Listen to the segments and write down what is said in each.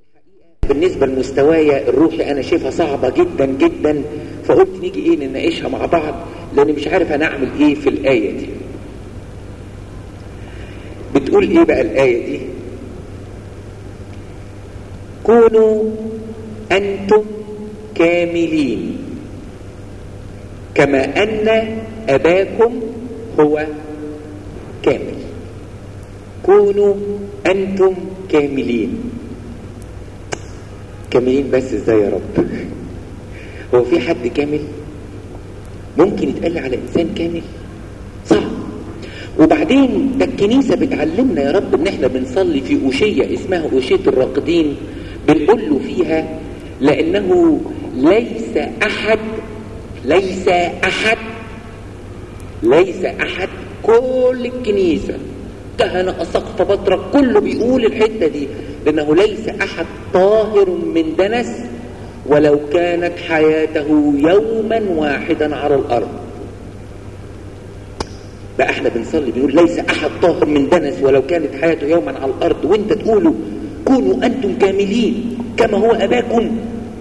بالنسبة لمستواي الروحي أنا شايفها صعبة جدا جدا فقلت نيجي إيه نناقشها مع بعض لأن مش عارف هنعمل إيه في الآية دي بتقول إيه بقى الآية دي كونوا أنتم كاملين كما أن أباكم هو كامل كونوا أنتم كاملين كاملين بس ازاي يا رب هو في حد كامل ممكن يتقال على انسان كامل صعب وبعدين ده الكنيسة بتعلمنا يا رب ان احنا بنصلي في أوشية اسمها أوشية الراقدين بنقول له فيها لأنه ليس أحد ليس أحد ليس أحد كل الكنيسة كهنة أسقف بطرك كله بيقول الحتة دي لأنه ليس أحد طاهر من دنس ولو كانت حياته يوما واحدا على الأرض بقى احنا بنصلي بنقول ليس أحد طاهر من دنس ولو كانت حياته يوما على الأرض وانت تقولوا كونوا أنتم كاملين كما هو أباكم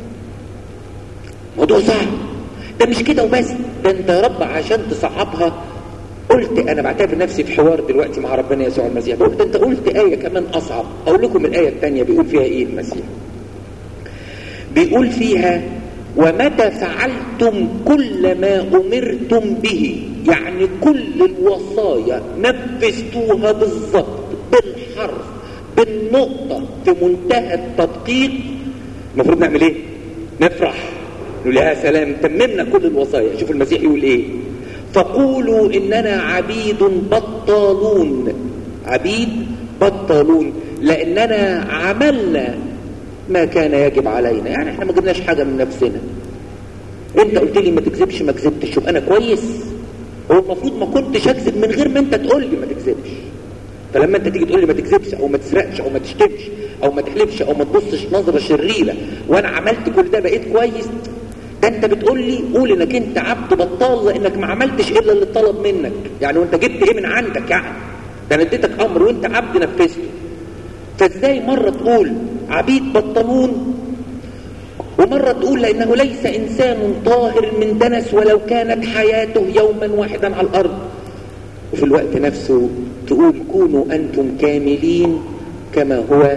موضوع صعب ده مش كده وبس ده انت يا رب عشان تصعبها قلت انا بعتبر نفسي في حوار دلوقتي مع ربنا يسوع المسيح بقول ده انت قلت آية كمان اصعب اقول لكم الآية الثانية بيقول فيها ايه المسيح بيقول فيها ومتى فعلتم كل ما امرتم به يعني كل الوصايا نفذتوها بالظبط بالحرف بالنقطة في منتهى التدقيق المفروض نعمل ايه نفرح نقول يا سلام تممنا كل الوصايا شوف المسيح يقول ايه فقولوا اننا عبيد بطالون عبيد بطالون لاننا عملنا ما كان يجب علينا يعني احنا ما جبناش حاجه من نفسنا انت قلت لي ما تكذبش ما كذبتش يبقى انا كويس هو المفروض ما كنتش اكذب من غير ما انت تقول لي ما تكذبش فلما انت تيجي تقول لي ما تكذبش او ما تسرقش او ما تشتمش او ما تحلفش او ما تبصش نظره شريره وانا عملت كل ده بقيت كويس ده انت بتقول لي قول انك انت عبد بطال لانك ما عملتش الا اللي طلب منك يعني وانت جبت ايه من عندك يعني ده انا اديتك امر وانت عبد نفذته فازاي مره تقول عبيد بطلون ومرة تقول لأنه ليس إنسان طاهر من دنس ولو كانت حياته يوما واحدا على الأرض وفي الوقت نفسه تقول كونوا أنتم كاملين كما هو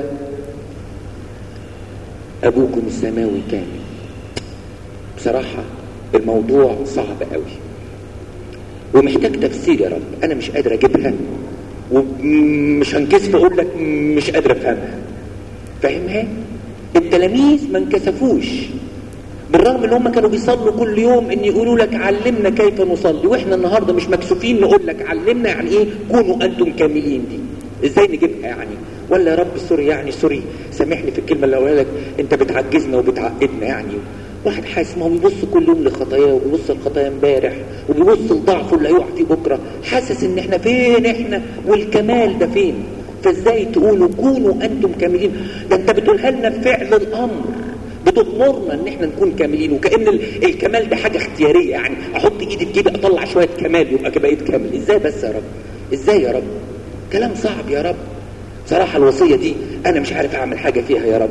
أبوكم السماوي كامل بصراحة الموضوع صعب قوي ومحتاج تفسير يا رب أنا مش قادر أجيبها ومش هنكسف أقول لك مش قادر أفهمها فاهمها؟ التلاميذ ما انكسفوش بالرغم ان هم كانوا بيصلوا كل يوم ان يقولوا لك علمنا كيف نصلي واحنا النهارده مش مكسوفين نقول لك علمنا يعني ايه كونوا انتم كاملين دي ازاي نجيبها يعني ولا يا رب سوري يعني سوري سامحني في الكلمه اللي اقولها لك انت بتعجزنا وبتعقدنا يعني واحد حاسس ما هو بيبص كل يوم لخطاياه وبيبص لخطايا امبارح وبيبص لضعفه اللي هيقع فيه بكره حاسس ان احنا فين احنا والكمال ده فين فازاي تقولوا كونوا انتم كاملين ده انت بتقولها لنا بفعل الامر بتغمرنا ان احنا نكون كاملين وكأن الكمال ده حاجة اختيارية يعني احط ايدي في جيبي اطلع شوية كمال يبقى بقيت كامل ازاي بس يا رب ازاي يا رب كلام صعب يا رب صراحة الوصية دي انا مش عارف اعمل حاجة فيها يا رب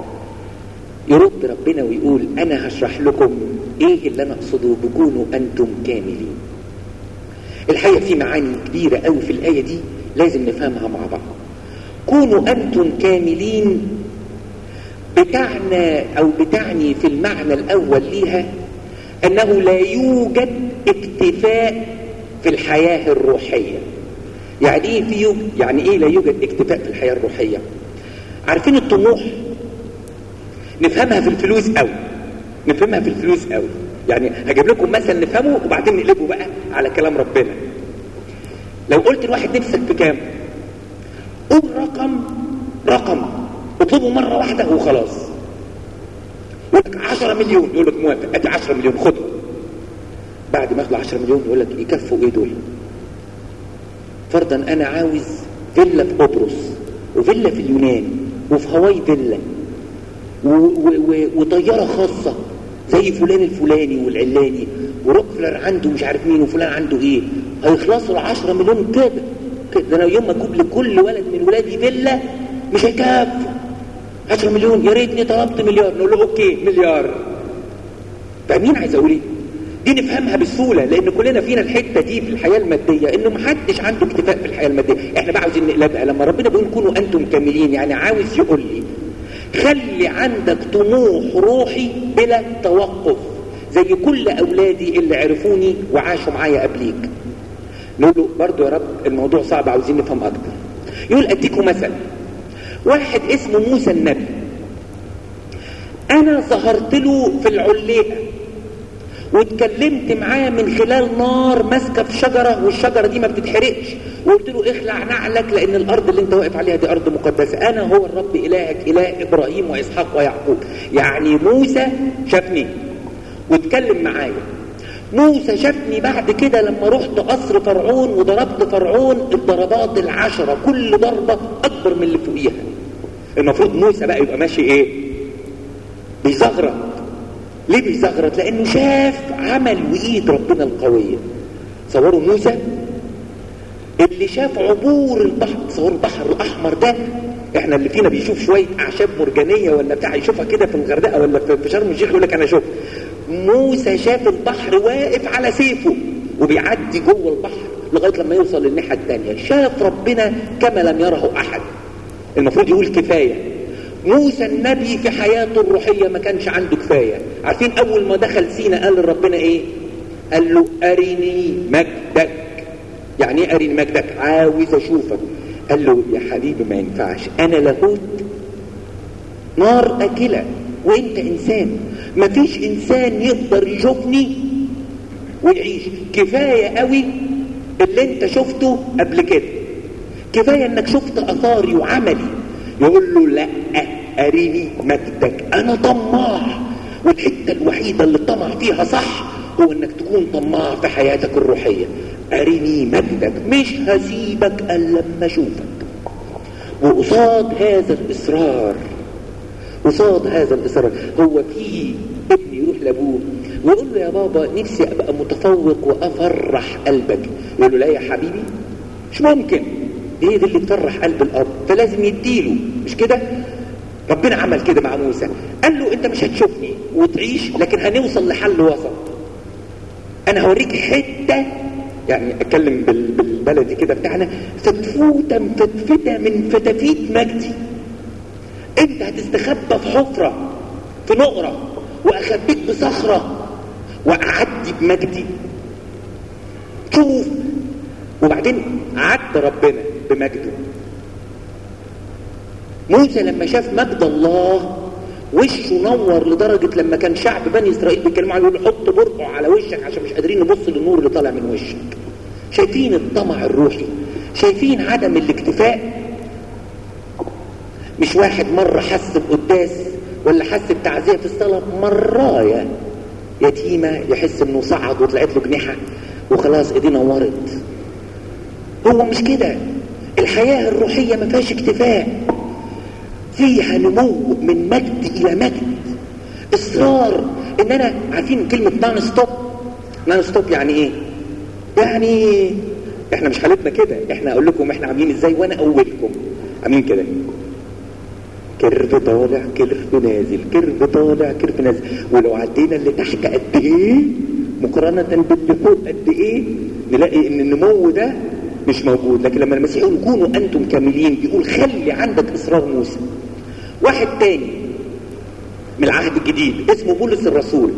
يرد ربنا ويقول انا هشرح لكم ايه اللي انا اقصده بكونوا انتم كاملين الحقيقة في معاني كبيرة قوي في الآية دي لازم نفهمها مع بعض كونوا أنتم كاملين بتعنى أو بتعني في المعنى الأول ليها أنه لا يوجد اكتفاء في الحياة الروحية يعني إيه في يوجد يعني إيه لا يوجد اكتفاء في الحياة الروحية عارفين الطموح نفهمها في الفلوس قوي نفهمها في الفلوس قوي يعني هجيب لكم مثل نفهمه وبعدين نقلبه بقى على كلام ربنا لو قلت لواحد نفسك في كام قول رقم رقم اطلبه مرة واحدة وخلاص يقول لك 10 مليون يقول لك موافق ادي 10 مليون خدهم بعد ما ياخدوا 10 مليون يقول لك يكفوا ايه دول فرضا انا عاوز فيلا في قبرص وفيلا في اليونان وفي هواي فيلا وطيارة خاصة زي فلان الفلاني والعلاني وروكفلر عنده مش عارف مين وفلان عنده ايه هيخلصوا ال 10 مليون كده كده انا يوم ما اجيب لكل ولد من ولادي فيلا مش هيكفوا 10 مليون يا ريتني طلبت مليار نقول له اوكي مليار فاهمين عايز اقول ايه دي نفهمها بسهوله لان كلنا فينا الحته دي في الحياه الماديه انه محدش عنده اكتفاء في الحياه الماديه احنا بقى عاوزين نقلبها لما ربنا بيقول كونوا انتم كاملين يعني عاوز يقول لي خلي عندك طموح روحي بلا توقف زي كل اولادي اللي عرفوني وعاشوا معايا قبليك نقول له برضه يا رب الموضوع صعب عاوزين نفهم اكتر يقول اديكم مثل واحد اسمه موسى النبي انا ظهرت له في العليقه واتكلمت معاه من خلال نار ماسكه في شجره والشجره دي ما بتتحرقش وقلت له اخلع نعلك لان الارض اللي انت واقف عليها دي ارض مقدسه انا هو الرب الهك اله ابراهيم واسحاق ويعقوب يعني موسى شافني واتكلم معايا موسى شافني بعد كده لما رحت قصر فرعون وضربت فرعون الضربات العشرة كل ضربة أكبر من اللي فوقيها المفروض موسى بقى يبقى ماشي إيه بيزغرط ليه بيزغرط لأنه شاف عمل وإيد ربنا القوية صوروا موسى اللي شاف عبور البحر تصوروا البحر الأحمر ده احنا اللي فينا بيشوف شوية أعشاب مرجانية ولا بتاع يشوفها كده في الغردقة ولا في شرم الشيخ يقول لك أنا شفت موسى شاف البحر واقف على سيفه وبيعدي جوه البحر لغايه لما يوصل للناحيه الثانيه شاف ربنا كما لم يره احد المفروض يقول كفايه موسى النبي في حياته الروحيه ما كانش عنده كفايه عارفين اول ما دخل سينا قال لربنا ايه قال له ارني مجدك يعني ايه ارني مجدك عاوز اشوفك قال له يا حبيبي ما ينفعش انا لاهوت نار اكله وانت انسان مفيش انسان يقدر يشوفني ويعيش كفاية قوي اللي انت شفته قبل كده كفاية انك شفت اثاري وعملي يقول له لا اريني مجدك انا طماع والحتة الوحيدة اللي طمع فيها صح هو انك تكون طماع في حياتك الروحية اريني مجدك مش هسيبك الا لما اشوفك وقصاد هذا الاصرار قصاد هذا الاصرار هو في ابن يروح لابوه ويقول له يا بابا نفسي ابقى متفوق وافرح قلبك يقول له لا يا حبيبي مش ممكن دي دي اللي تفرح قلب الاب فلازم يديله مش كده ربنا عمل كده مع موسى قال له انت مش هتشوفني وتعيش لكن هنوصل لحل وسط انا هوريك حته يعني اتكلم بالبلدي كده بتاعنا فتفوته مفتفته من فتافيت مجدي انت هتستخبى في حفرة في نقرة واخبيك بصخرة واعدي بمجدي شوف وبعدين عد ربنا بمجده موسى لما شاف مجد الله وشه نور لدرجة لما كان شعب بني إسرائيل بيتكلموا عليه يقول حط برقع على وشك عشان مش قادرين نبص للنور اللي طالع من وشك شايفين الطمع الروحي شايفين عدم الاكتفاء مش واحد مرة حس بقداس ولا حس بتعزية في الصلاة مراية يتيمة يحس انه صعد وطلعت له جنيحة وخلاص ايديه نورت هو مش كده الحياة الروحية ما فيهاش اكتفاء فيها نمو من مجد الى مجد اصرار ان انا عارفين كلمة نان ستوب نان ستوب يعني ايه يعني احنا مش حالتنا كده احنا اقول لكم احنا عاملين ازاي وانا اولكم عاملين كده كيرف طالع كيرف نازل كيرف طالع كيرف نازل ولو عدينا اللي تحت قد ايه مقارنة باللي فوق قد ايه نلاقي ان النمو ده مش موجود لكن لما المسيح يقول كونوا انتم كاملين بيقول خلي عندك اصرار موسى واحد تاني من العهد الجديد اسمه بولس الرسول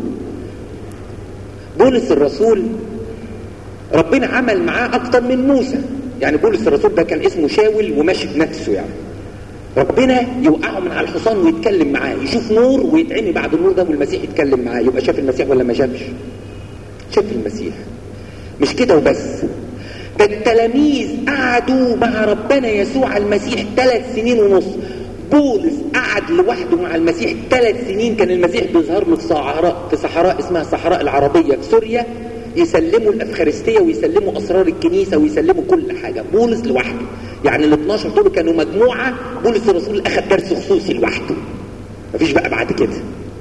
بولس الرسول ربنا عمل معاه اكتر من موسى يعني بولس الرسول ده كان اسمه شاول وماشي بنفسه يعني ربنا يوقعه من على الحصان ويتكلم معاه يشوف نور ويتعمي بعد النور ده والمسيح يتكلم معاه يبقى شاف المسيح ولا ما شافش شاف المسيح مش كده وبس ده التلاميذ قعدوا مع ربنا يسوع المسيح ثلاث سنين ونص بولس قعد لوحده مع المسيح ثلاث سنين كان المسيح بيظهر له في صحراء في صحراء اسمها الصحراء العربيه في سوريا يسلموا الافخارستيه ويسلموا اسرار الكنيسه ويسلموا كل حاجه بولس لوحده يعني ال 12 دول كانوا مجموعه بولس الرسول اخذ درس خصوصي لوحده مفيش بقى بعد كده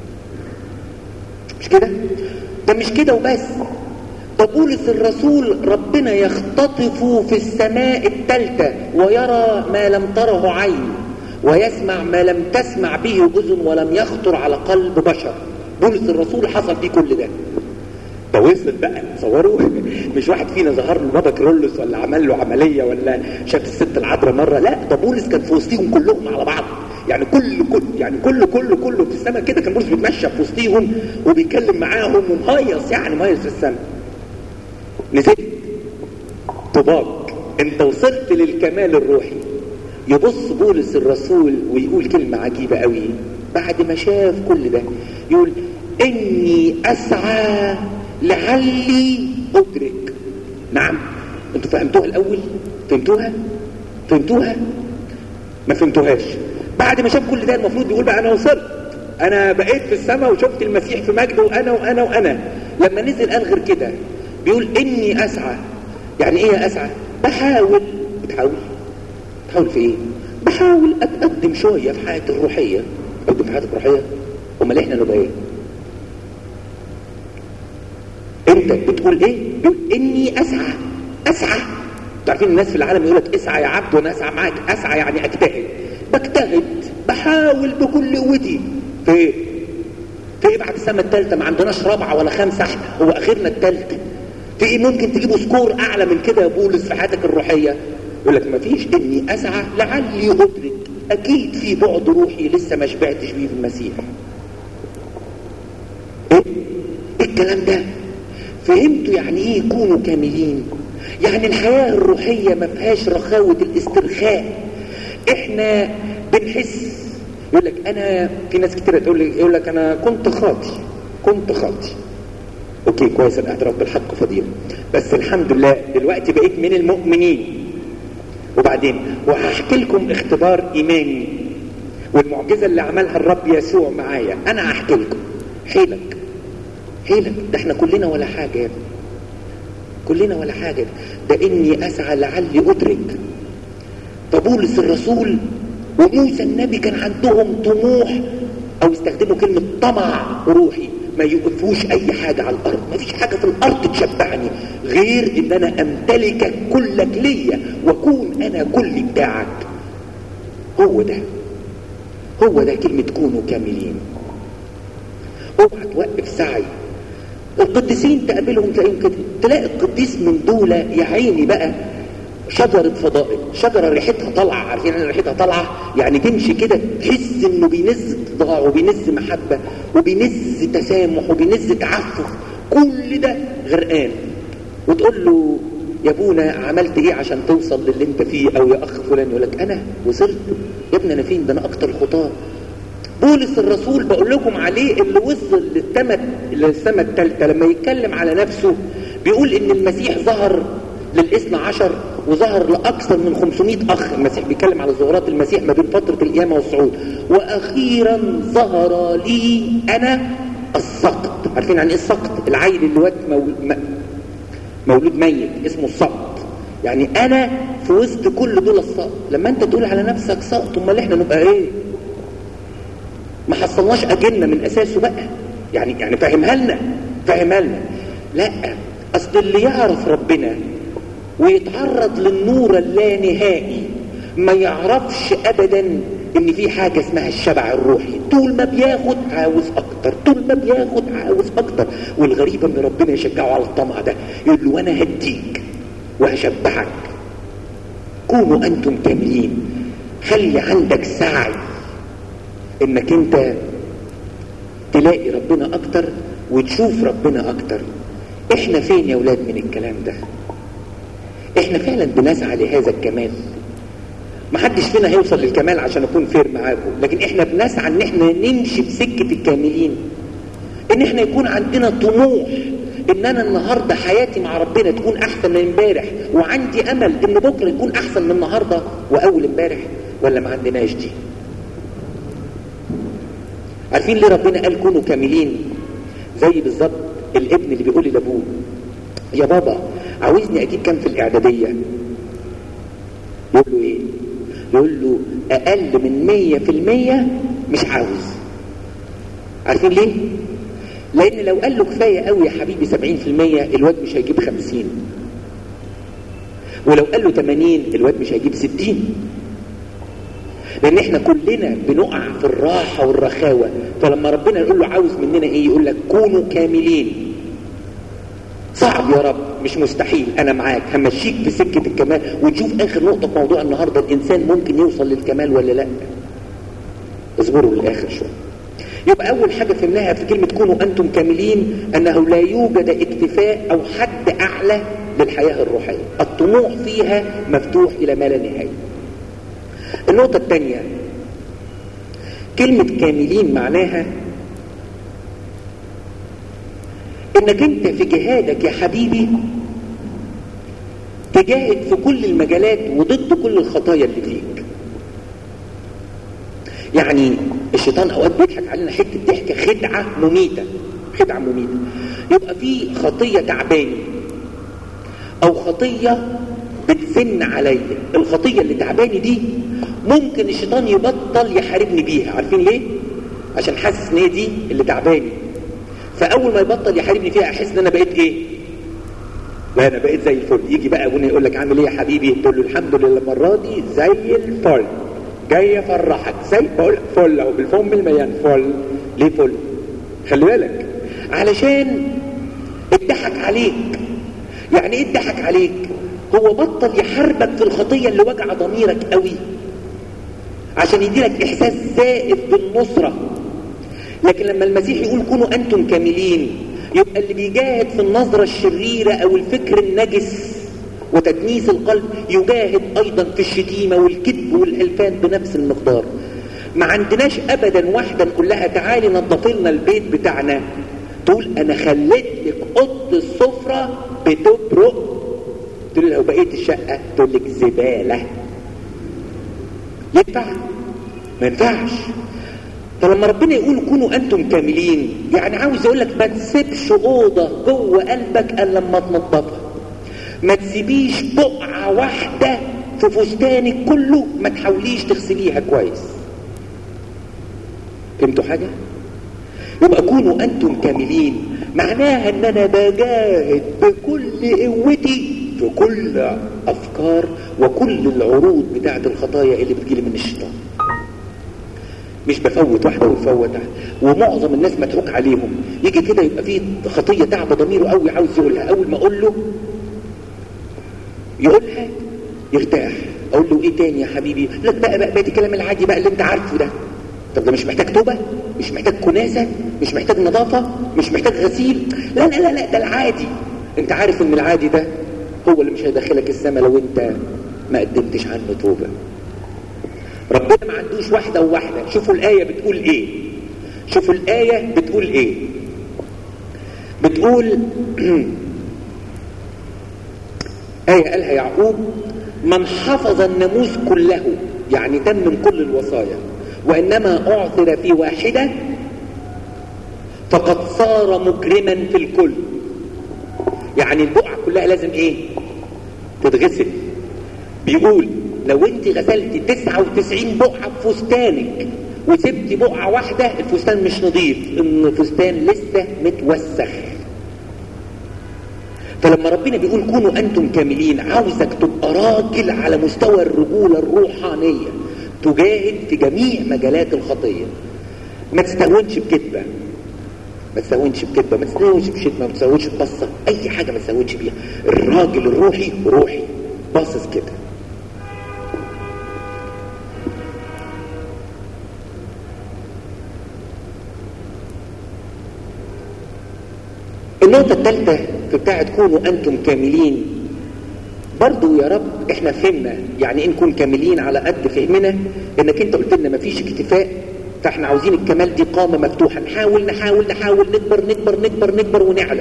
مش كده ده مش كده وبس ده بولس الرسول ربنا يختطفه في السماء الثالثه ويرى ما لم تره عين ويسمع ما لم تسمع به اذن ولم يخطر على قلب بشر بولس الرسول حصل فيه كل ده ده وصل بقى تصوروا مش واحد فينا ظهر له بابا كرولوس ولا عمل له عمليه ولا شاف الست العذراء مره لا ده بولس كان في وسطهم كلهم على بعض يعني كل كل يعني كله كله كله في السماء كده كان بولس بيتمشى في وسطهم وبيتكلم معاهم ومهيص يعني مهيص في السماء نزلت طباق انت وصلت للكمال الروحي يبص بولس الرسول ويقول كلمة عجيبة قوي بعد ما شاف كل ده يقول اني اسعى لعلي ادرك نعم انتوا فهمتوها الاول فهمتوها فهمتوها ما فهمتوهاش بعد ما شاف كل ده المفروض يقول بقى انا وصلت انا بقيت في السماء وشفت المسيح في مجده وانا وانا وانا لما نزل قال غير كده بيقول اني اسعى يعني ايه اسعى بحاول بتحاول بحاول في ايه بحاول اتقدم شويه في حياتي الروحيه اتقدم في حياتي الروحيه امال احنا نبقى ايه انت بتقول ايه بتقول اني اسعى اسعى تعرفين الناس في العالم يقول لك اسعى يا عبد وانا اسعى معاك اسعى يعني اجتهد بجتهد بحاول بكل قوتي في ايه في ايه بعد السنه الثالثه ما عندناش رابعه ولا خمسه احنا هو اخرنا الثالثه في ايه ممكن تجيبوا سكور اعلى من كده يا بولس في حياتك الروحيه يقول لك ما فيش اني اسعى لعلي ادرك اكيد في بعد روحي لسه ما شبعتش بيه في المسيح ايه ايه الكلام ده فهمتوا يعني ايه يكونوا كاملين يعني الحياه الروحيه ما فيهاش رخاوه الاسترخاء احنا بنحس يقول لك انا في ناس كتير تقول لي يقول لك انا كنت خاطي كنت خاطي اوكي كويس الاعتراف بالحق فضيله بس الحمد لله دلوقتي بقيت من المؤمنين وبعدين وهحكي لكم اختبار ايماني والمعجزه اللي عملها الرب يسوع معايا انا هحكي لكم حيلك حيلك ده احنا كلنا ولا حاجه يا ابني كلنا ولا حاجه ده اني اسعى لعلي ادرك فبولس الرسول وموسى النبي كان عندهم طموح او استخدموا كلمه طمع روحي ما يوقفوش اي حاجة على الارض ما فيش حاجة في الارض تشبعني غير ان انا امتلكك كلك ليا واكون انا كل بتاعك هو ده هو ده كلمة كونوا كاملين اوعى توقف سعي القديسين تقابلهم تلاقيهم كده تلاقي القديس من دول يا عيني بقى شجرة فضائل شجرة ريحتها طالعة عارفين ان ريحتها طالعة يعني تمشي كده تحس انه بينز اتضاع وبينز محبة وبينز تسامح وبينز تعفف كل ده غرقان وتقول له يا ابونا عملت ايه عشان توصل للي انت فيه او يا اخ فلان يقول لك انا وصلت يا ابني انا فين ده انا اكتر خطاه بولس الرسول بقول لكم عليه اللي وصل للسماء للسماء الثالثه لما يتكلم على نفسه بيقول ان المسيح ظهر للاثنى عشر وظهر لأكثر من 500 أخ المسيح بيتكلم على ظهورات المسيح ما بين فترة القيامة والصعود وأخيرا ظهر لي أنا السقط عارفين يعني إيه السقط العيل اللي وقت مولود ميت اسمه السقط يعني أنا في وسط كل دول السقط لما أنت تقول على نفسك سقط أمال إحنا نبقى إيه ما حصلناش أجلنا من أساسه بقى يعني يعني فهمها لنا فهمها لنا لا أصل اللي يعرف ربنا ويتعرض للنور اللانهائي ما يعرفش ابدا ان في حاجة اسمها الشبع الروحي طول ما بياخد عاوز اكتر طول ما بياخد عاوز اكتر والغريبة ان ربنا يشجعه على الطمع ده يقول له وانا هديك وهشبعك كونوا انتم كاملين خلي عندك سعي انك انت تلاقي ربنا اكتر وتشوف ربنا اكتر احنا فين يا ولاد من الكلام ده احنا فعلا بنسعى لهذا الكمال ما حدش فينا هيوصل للكمال عشان اكون فير معاكم لكن احنا بنسعى ان احنا نمشي بسكة الكاملين ان احنا يكون عندنا طموح ان انا النهاردة حياتي مع ربنا تكون احسن من امبارح وعندي امل ان بكرة يكون احسن من النهاردة واول امبارح ولا ما عندناش دي عارفين ليه ربنا قال كونوا كاملين زي بالظبط الابن اللي بيقول لابوه يا بابا عاوزني اجيب كام في الاعدادية يقول له ايه يقول له اقل من مية في المية مش عاوز عارفين ليه لان لو قال له كفاية قوي يا حبيبي سبعين في المية الواد مش هيجيب خمسين ولو قال له تمانين الواد مش هيجيب ستين لان احنا كلنا بنقع في الراحة والرخاوة فلما ربنا يقول له عاوز مننا ايه يقول لك كونوا كاملين صعب يا رب مش مستحيل انا معاك همشيك في سكة الكمال ونشوف اخر نقطة في موضوع النهاردة الانسان ممكن يوصل للكمال ولا لا اصبروا للاخر شوية يبقى اول حاجة فهمناها في كلمة كونوا انتم كاملين انه لا يوجد اكتفاء او حد اعلى للحياة الروحية الطموح فيها مفتوح الى ما لا نهاية النقطة الثانية كلمة كاملين معناها انك انت في جهادك يا حبيبي تجاهد في كل المجالات وضد كل الخطايا اللي فيك يعني الشيطان اوقات بيضحك علينا حته ضحكه خدعه مميته خدعه مميته يبقى في خطيه تعباني او خطيه بتزن عليا الخطيه اللي تعباني دي ممكن الشيطان يبطل يحاربني بيها عارفين ليه عشان حاسس ان هي دي اللي تعباني فاول ما يبطل يحاربني فيها احس ان انا بقيت ايه لا انا بقيت زي الفل يجي بقى ابونا يقول لك عامل ايه يا حبيبي تقول له الحمد لله المره دي زي الفل جاي افرحك زي فل فل او بالفم المليان فل ليه فل خلي بالك علشان اتضحك عليك يعني ايه اتضحك عليك هو بطل يحاربك في الخطيه اللي وجع ضميرك قوي عشان يديلك احساس زائف بالنصره لكن لما المسيح يقول كونوا أنتم كاملين يبقى اللي بيجاهد في النظرة الشريرة أو الفكر النجس وتدنيس القلب يجاهد أيضا في الشتيمة والكذب والحلفان بنفس المقدار ما عندناش أبدا واحدة نقول لها تعالي نظف لنا البيت بتاعنا تقول أنا خليت لك أوضة السفرة بتبرق تقول لها وبقية الشقة تقول لك زبالة ينفع؟ ما ينفعش فلما ربنا يقول كونوا انتم كاملين يعني عاوز يقول لك ما تسيبش اوضه جوه قلبك الا لما تنظفها ما تسيبيش بقعه واحده في فستانك كله ما تحاوليش تغسليها كويس فهمتوا حاجه يبقى كونوا انتم كاملين معناها ان انا بجاهد بكل قوتي في كل افكار وكل العروض بتاعه الخطايا اللي بتجيلي من الشيطان مش بفوت واحدة ويفوت واحدة ومعظم الناس متروك عليهم يجي كده يبقى فيه خطية تعب ضميره قوي عاوز يقولها اول ما اقول له يقولها يرتاح اقول له ايه تاني يا حبيبي لا بقى بقى بقى الكلام العادي بقى اللي انت عارفه ده طب ده مش محتاج توبة مش محتاج كناسة مش محتاج نظافة مش محتاج غسيل لا لا لا لا ده العادي انت عارف ان العادي ده هو اللي مش هيدخلك السماء لو انت ما قدمتش عنه توبة ربنا ما عندوش واحدة وواحدة شوفوا الآية بتقول ايه شوفوا الآية بتقول ايه بتقول آية قالها يعقوب من حفظ الناموس كله يعني تمم كل الوصايا وإنما أعثر في واحدة فقد صار مكرما في الكل يعني البقعة كلها لازم ايه تتغسل بيقول لو انت غسلتي 99 بقعة في فستانك وسبتي بقعة واحدة الفستان مش نظيف ان الفستان لسه متوسخ فلما ربنا بيقول كونوا انتم كاملين عاوزك تبقى راجل على مستوى الرجولة الروحانية تجاهد في جميع مجالات الخطية ما تستهونش بكذبة ما تستهونش بكذبة ما تستهونش بشتمة ما تستهونش ببصة اي حاجة ما تستهونش بيها الراجل الروحي روحي باصص كده النقطة الثالثة في بتاعة كونوا أنتم كاملين برضو يا رب احنا فهمنا يعني ايه نكون كاملين على قد فهمنا انك انت قلت لنا مفيش اكتفاء فاحنا عاوزين الكمال دي قامة مفتوحة نحاول نحاول نحاول نكبر نكبر نكبر نكبر ونعلى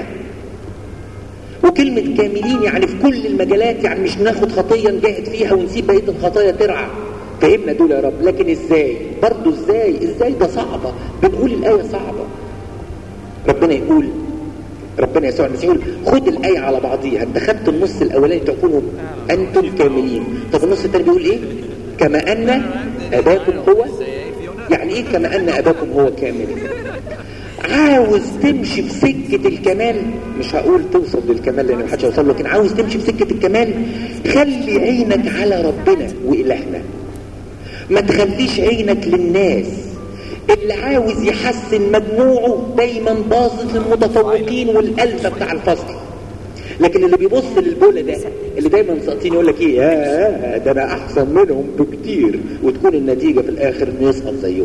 وكلمة كاملين يعني في كل المجالات يعني مش ناخد خطية نجاهد فيها ونسيب بقية الخطايا ترعى فهمنا دول يا رب لكن ازاي برضو ازاي ازاي ده صعبة بنقول الآية صعبة ربنا يقول ربنا يسوع المسيح يقول خد الآية على بعضيها انت خدت النص الأولاني تكونوا أنتم كاملين طب النص الثاني بيقول إيه كما أن أباكم هو يعني إيه كما أن أباكم هو كامل عاوز تمشي في سكة الكمال مش هقول توصل للكمال لأن محدش هيوصل له لكن عاوز تمشي في سكة الكمال خلي عينك على ربنا وإلهنا ما تخليش عينك للناس اللي عاوز يحسن مجموعه دايما باصص للمتفوقين والألفة بتاع الفصل لكن اللي بيبص للبوله ده اللي دايما ساقطين يقول لك ايه يا ده انا احسن منهم بكتير وتكون النتيجه في الاخر انه يسقط زيهم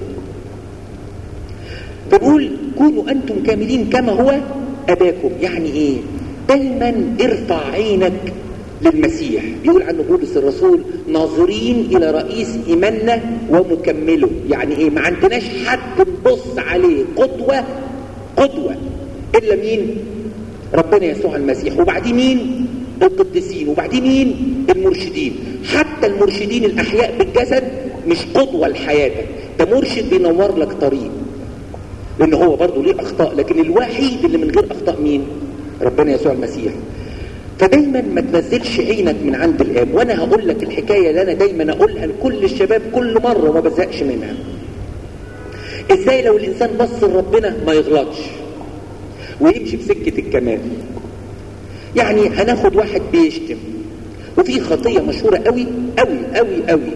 فبقول كونوا انتم كاملين كما هو اباكم يعني ايه دايما ارفع عينك للمسيح يقول عنه بولس الرسول ناظرين الى رئيس ايماننا ومكمله يعني ايه ما عندناش حد نبص عليه قدوه قدوه الا مين ربنا يسوع المسيح وبعدين مين القديسين وبعدين مين المرشدين حتى المرشدين الاحياء بالجسد مش قدوه لحياتك ده مرشد بينور لك طريق لان هو برضه ليه اخطاء لكن الوحيد اللي من غير اخطاء مين ربنا يسوع المسيح فدايما ما تنزلش عينك من عند الاب وانا هقول لك الحكايه اللي انا دايما اقولها لكل الشباب كل مره وما بزهقش منها ازاي لو الانسان بص لربنا ما يغلطش ويمشي في سكه الكمال يعني هناخد واحد بيشتم وفي خطيه مشهوره قوي قوي قوي قوي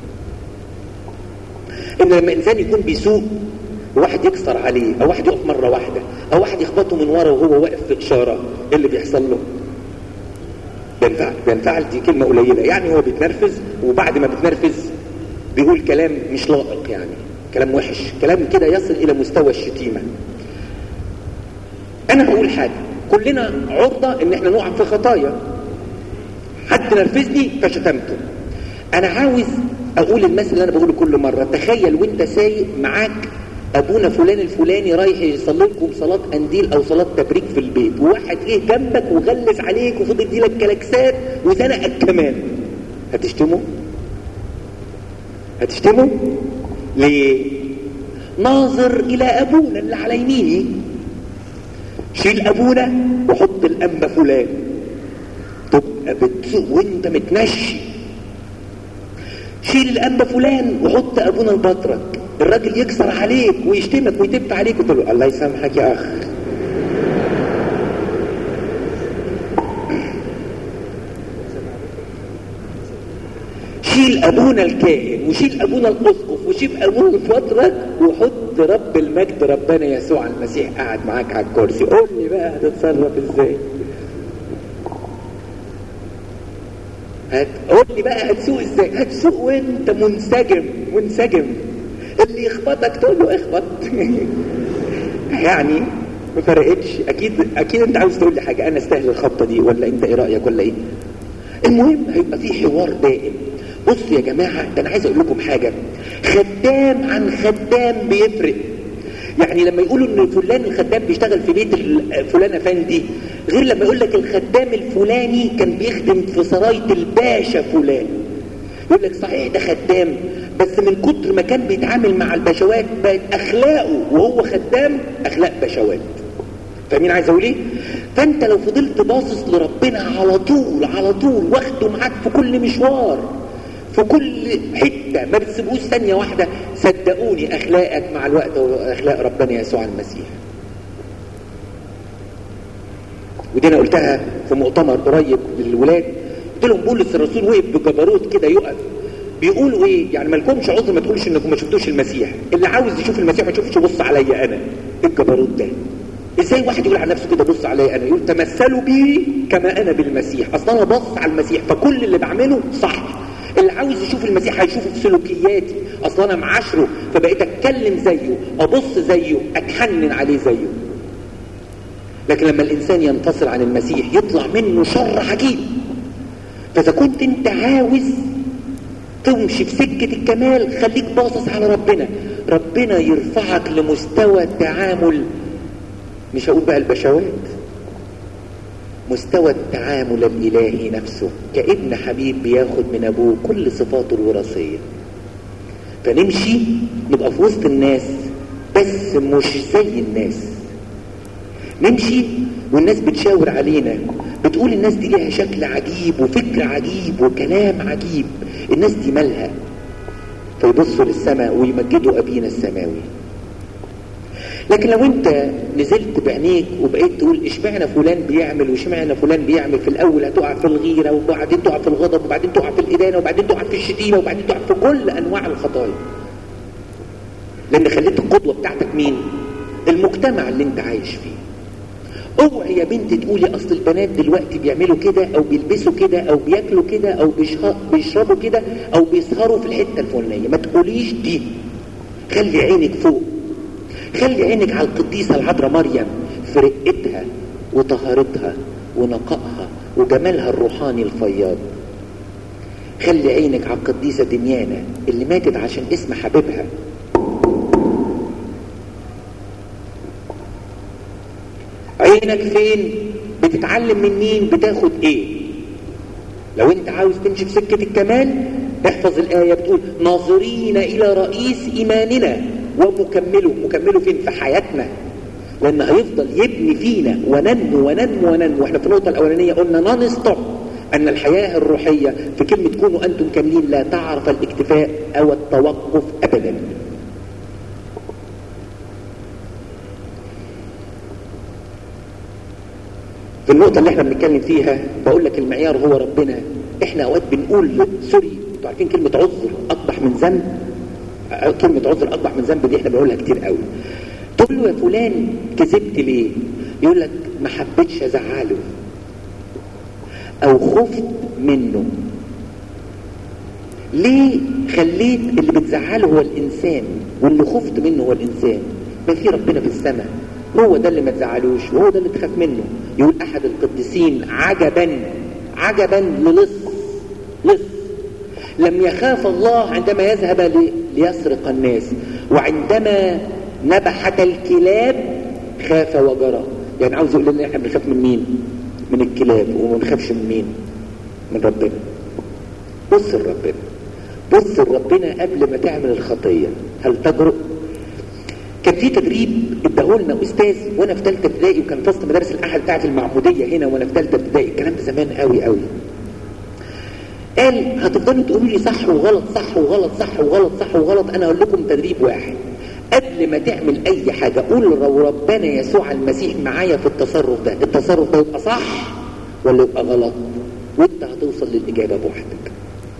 ان لما انسان يكون بيسوق وواحد يكسر عليه او واحد يقف مره واحده او واحد يخبطه من ورا وهو واقف في اشاره ايه اللي بيحصل له بينفعل بينفعل دي كلمه قليله يعني هو بيتنرفز وبعد ما بيتنرفز بيقول كلام مش لائق يعني كلام وحش كلام كده يصل الى مستوى الشتيمه انا هقول حاجه كلنا عرضه ان احنا نقع في خطايا حد نرفزني فشتمته انا عاوز اقول المثل اللي انا بقوله كل مره تخيل وانت سايق معاك ابونا فلان الفلاني رايح يصلي لكم صلاه قنديل او صلاه تبريك في البيت وواحد جه جنبك وغلس عليك وفضل يديلك كلاكسات وزنقك كمان هتشتمه هتشتمه ليه ناظر الى ابونا اللي على يميني شيل ابونا وحط الانبا فلان تبقى بتسوق وانت متنشي شيل الانبا فلان وحط ابونا البطرك الراجل يكسر عليك ويشتمك ويتب عليك وتقول له الله يسامحك يا اخ شيل ابونا الكاهن وشيل ابونا الاسقف وشيل ابونا البطرك وحط رب المجد ربنا يسوع المسيح قاعد معاك على الكرسي قول لي بقى هتتصرف ازاي هتقول لي بقى هتسوق ازاي هتسوق وانت منسجم منسجم اللي يخبطك تقول له اخبط يعني ما فرقتش اكيد اكيد انت عاوز تقول لي حاجه انا استاهل الخبطه دي ولا انت ايه رايك ولا ايه المهم هيبقى في حوار دائم بصوا يا جماعه ده انا عايز اقول لكم حاجه خدام عن خدام بيفرق يعني لما يقولوا ان فلان الخدام بيشتغل في بيت فلان افندي غير لما يقول لك الخدام الفلاني كان بيخدم في سرايه الباشا فلان يقول لك صحيح ده خدام بس من كتر ما كان بيتعامل مع البشوات بقت اخلاقه وهو خدام اخلاق بشوات فاهمين عايز اقول ايه فانت لو فضلت باصص لربنا على طول على طول واخده معاك في كل مشوار في كل حته ما بتسيبوش ثانيه واحده صدقوني اخلاقك مع الوقت واخلاق ربنا يسوع المسيح ودي انا قلتها في مؤتمر قريب للولاد قلت لهم بولس الرسول وقف بجبروت كده يقف بيقولوا ايه يعني مالكمش عذر ما تقولش انكم ما شفتوش المسيح اللي عاوز يشوف المسيح ما يشوفش بص عليا انا ايه الجبروت ده ازاي واحد يقول على نفسه كده بص عليا انا يقول تمثلوا بي كما انا بالمسيح اصلا انا بص على المسيح فكل اللي بعمله صح اللي عاوز يشوف المسيح هيشوفه في سلوكياتي اصلا انا معاشره فبقيت اتكلم زيه ابص زيه اتحنن عليه زيه لكن لما الانسان ينفصل عن المسيح يطلع منه شر عجيب فاذا كنت انت عاوز تمشي في سكة الكمال خليك باصص على ربنا ربنا يرفعك لمستوى التعامل مش هقول بقى البشوات مستوى التعامل الإلهي نفسه كابن حبيب بياخد من أبوه كل صفاته الوراثية فنمشي نبقى في وسط الناس بس مش زي الناس نمشي والناس بتشاور علينا بتقول الناس دي ليها شكل عجيب وفكر عجيب وكلام عجيب الناس دي مالها فيبصوا للسماء ويمجدوا أبينا السماوي لكن لو انت نزلت بعينيك وبقيت تقول اشمعنى فلان بيعمل واشمعنى فلان بيعمل في الاول هتقع في الغيره وبعدين تقع في الغضب وبعدين تقع في الادانه وبعدين تقع في الشتيمه وبعدين تقع في كل انواع الخطايا لان خليت القدوه بتاعتك مين المجتمع اللي انت عايش فيه اوعي يا بنت تقولي اصل البنات دلوقتي بيعملوا كده او بيلبسوا كده او بياكلوا كده او بيشربوا كده او بيسهروا في الحته الفلانيه ما تقوليش دي خلي عينك فوق خلي عينك على القديسه العذراء مريم في رقتها وطهارتها ونقائها وجمالها الروحاني الفياض خلي عينك على القديسه دميانه اللي ماتت عشان اسم حبيبها عينك فين بتتعلم من مين بتاخد ايه لو انت عاوز تمشي في سكة الكمال احفظ الآية بتقول ناظرين إلى رئيس إيماننا ومكمله مكمله فين في حياتنا لأن هيفضل يبني فينا وننمو وننمو وننمو واحنا في النقطة الأولانية قلنا نون ستوب أن الحياة الروحية في كلمة كونوا أنتم كاملين لا تعرف الاكتفاء أو التوقف أبدا في النقطة اللي احنا بنتكلم فيها بقول لك المعيار هو ربنا احنا اوقات بنقول سوري انتوا عارفين كلمة عذر اقبح من ذنب كلمة عذر اقبح من ذنب دي احنا بنقولها كتير قوي تقول له يا فلان كذبت ليه يقول لك ما حبيتش ازعله او خفت منه ليه خليت اللي بتزعله هو الانسان واللي خفت منه هو الانسان ما في ربنا في السماء هو ده اللي ما تزعلوش وهو ده اللي تخاف منه يقول احد القديسين عجبا عجبا للص لص لم يخاف الله عندما يذهب لي ليسرق الناس وعندما نبحت الكلاب خاف وجرى يعني عاوز يقول لنا احنا بنخاف من مين من الكلاب وما بنخافش من مين من ربنا بص لربنا بص لربنا قبل ما تعمل الخطيه هل تجرؤ كان في تدريب اداهولنا استاذ وانا في ثالثه ابتدائي وكان في وسط مدارس الاحد بتاعت المعموديه هنا وانا في ثالثه ابتدائي الكلام ده زمان قوي قوي قال هتفضلوا تقولوا لي صح وغلط صح وغلط صح وغلط صح وغلط انا اقول لكم تدريب واحد قبل ما تعمل اي حاجه قول لو ربنا يسوع المسيح معايا في التصرف ده التصرف ده يبقى صح ولا يبقى غلط وانت هتوصل للاجابه بوحدك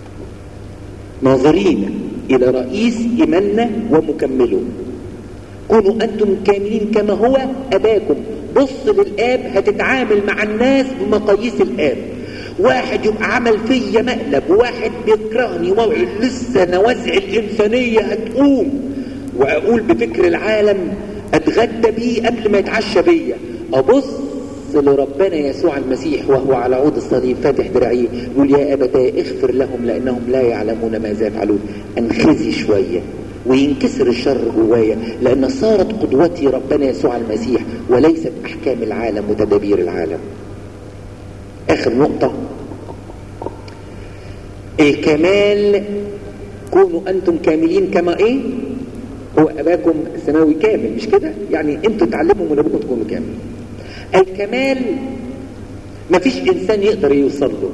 ناظرين الى رئيس ايماننا ومكمله كونوا أنتم كاملين كما هو أباكم بص للآب هتتعامل مع الناس بمقاييس الآب واحد يبقى عمل فيا مقلب وواحد بيكرهني لسه نوازع الإنسانية هتقوم وأقول بفكر العالم أتغدى بيه قبل ما يتعشى بيا أبص لربنا يسوع المسيح وهو على عود الصليب فاتح دراعيه يقول يا أبتاه اغفر لهم لأنهم لا يعلمون ماذا يفعلون أنخزي شوية وينكسر الشر جوايا لأن صارت قدوتي ربنا يسوع المسيح وليست أحكام العالم وتدابير العالم آخر نقطة الكمال كونوا أنتم كاملين كما إيه هو أباكم السماوي كامل مش كده يعني أنتوا تعلموا من أبوكم تكونوا كامل الكمال مفيش إنسان يقدر يوصل له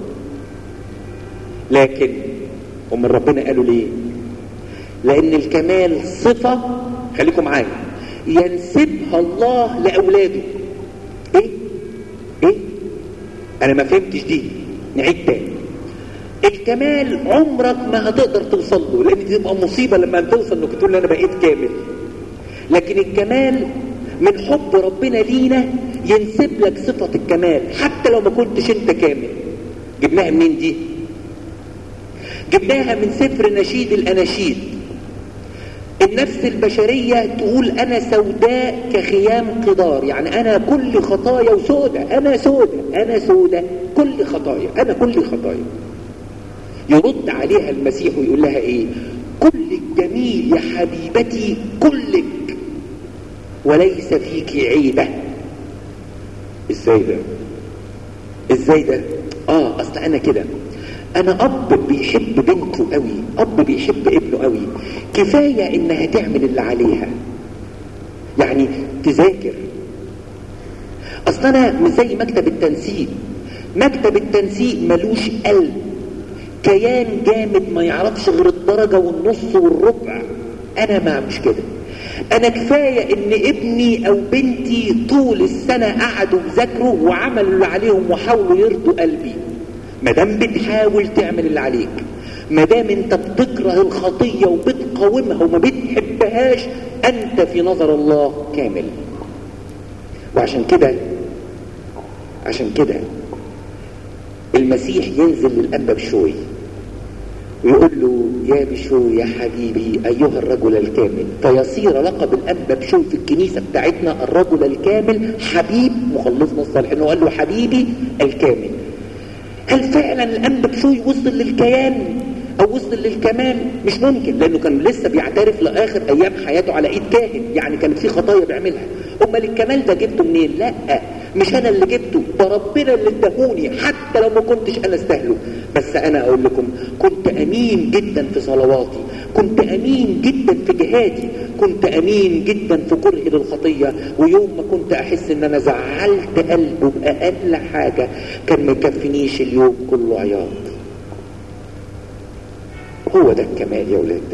لكن ومن ربنا قالوا ليه لأن الكمال صفة خليكم معايا ينسبها الله لأولاده إيه؟ إيه؟ أنا ما فهمتش دي نعيد تاني الكمال عمرك ما هتقدر توصل له لأن دي تبقى مصيبة لما توصل إنك تقول أنا بقيت كامل لكن الكمال من حب ربنا لينا ينسب لك صفة الكمال حتى لو ما كنتش أنت كامل جبناها منين دي؟ جبناها من سفر نشيد الأناشيد النفس البشرية تقول أنا سوداء كخيام قدار يعني أنا كل خطايا وسودة أنا سودة أنا سودة كل خطايا أنا كل خطايا يرد عليها المسيح ويقول لها إيه كلك جميل يا حبيبتي كلك وليس فيك عيبة ازاي ده ازاي ده اه اصل انا كده انا اب بيحب بنته قوي اب بيحب ابنه قوي كفاية انها تعمل اللي عليها يعني تذاكر اصل انا مش زي مكتب التنسيق مكتب التنسيق ملوش قلب كيان جامد ما يعرفش غير الدرجة والنص والربع انا ما مش كده انا كفاية ان ابني او بنتي طول السنة قعدوا يذاكروا وعملوا اللي عليهم وحاولوا يرضوا قلبي مادام بتحاول تعمل اللي عليك مادام انت بتكره الخطية وبتقاومها وما بتحبهاش انت في نظر الله كامل وعشان كده عشان كده المسيح ينزل للأنبا بشوي ويقول له يا بشوي يا حبيبي أيها الرجل الكامل فيصير لقب الأنبا بشوي في الكنيسة بتاعتنا الرجل الكامل حبيب مخلصنا الصالح انه قال له حبيبي الكامل هل فعلا الأنبا بشوي وصل للكيان او وصل للكمال مش ممكن لانه كان لسه بيعترف لاخر ايام حياته على ايد كاهن يعني كانت في خطايا بيعملها امال الكمال ده جبته منين لا مش انا اللي جبته ده ربنا اللي اداهوني حتى لو ما كنتش انا استاهله بس انا اقول لكم كنت امين جدا في صلواتي كنت امين جدا في جهادي كنت امين جدا في كرهي للخطيه ويوم ما كنت احس ان انا زعلت قلبه باقل حاجه كان ما يكفينيش اليوم كله عياط هو ده الكمال يا ولاد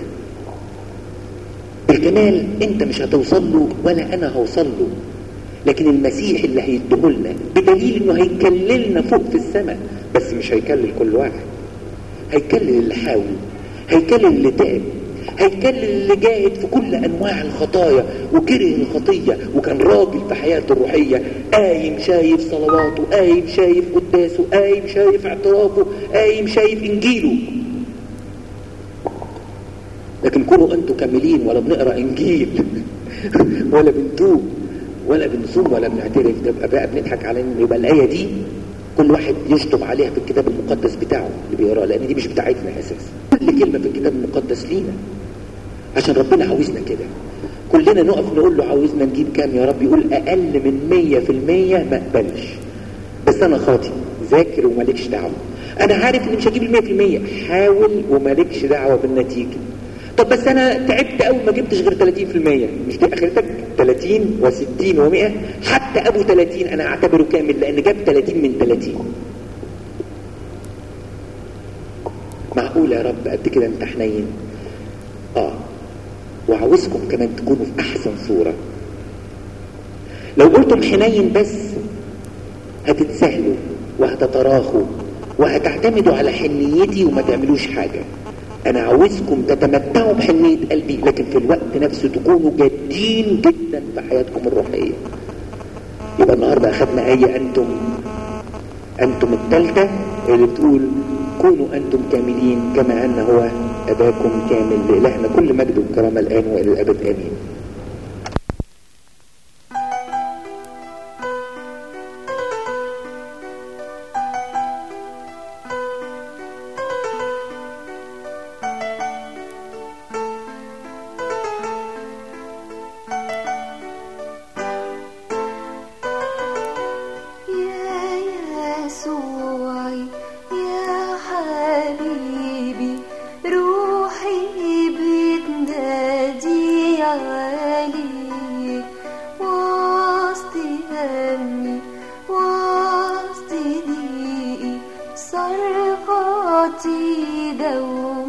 الكمال انت مش هتوصل له ولا انا هوصل له لكن المسيح اللي هيديهولنا بدليل انه هيكللنا فوق في السماء بس مش هيكلل كل واحد هيكلل اللي حاول هيكلل اللي تعب هيكلل اللي جاهد في كل انواع الخطايا وكره الخطيه وكان راجل في حياته الروحيه قايم شايف صلواته قايم شايف قداسه قايم شايف اعترافه قايم شايف انجيله لكن كونوا انتوا كاملين ولا بنقرا انجيل ولا بنتوب ولا بنصوم ولا بنعترف ده بقى بنضحك على ان يبقى الايه دي كل واحد يشطب عليها في الكتاب المقدس بتاعه اللي بيقراه لان دي مش بتاعتنا اساسا كل كلمه في الكتاب المقدس لينا عشان ربنا عاوزنا كده كلنا نقف نقول له عاوزنا نجيب كام يا رب يقول اقل من مية في المية ما اقبلش بس انا خاطي ذاكر ومالكش دعوه انا عارف اني مش هجيب المية في المية حاول ومالكش دعوه بالنتيجه طب بس انا تعبت قوي ما جبتش غير 30% مش دي اخرتك 30 و60 و100 حتى ابو 30 انا اعتبره كامل لان جاب 30 من 30 معقول يا رب قد كده انت حنين اه وعاوزكم كمان تكونوا في احسن صورة لو قلتم حنين بس هتتسهلوا وهتتراخوا وهتعتمدوا على حنيتي وما تعملوش حاجة انا عاوزكم تتمتعوا بحنية قلبي لكن في الوقت نفسه تكونوا جادين جدا في حياتكم الروحية يبقى النهاردة اخدنا ايه انتم انتم التالتة اللي بتقول كونوا انتم كاملين كما ان هو اباكم كامل لالهنا كل مجد وكرامة الان والى الابد امين يا يسوع يا حبيبي روحي بتنادي عليك وسط همي وسط ضيقي صرختي دوا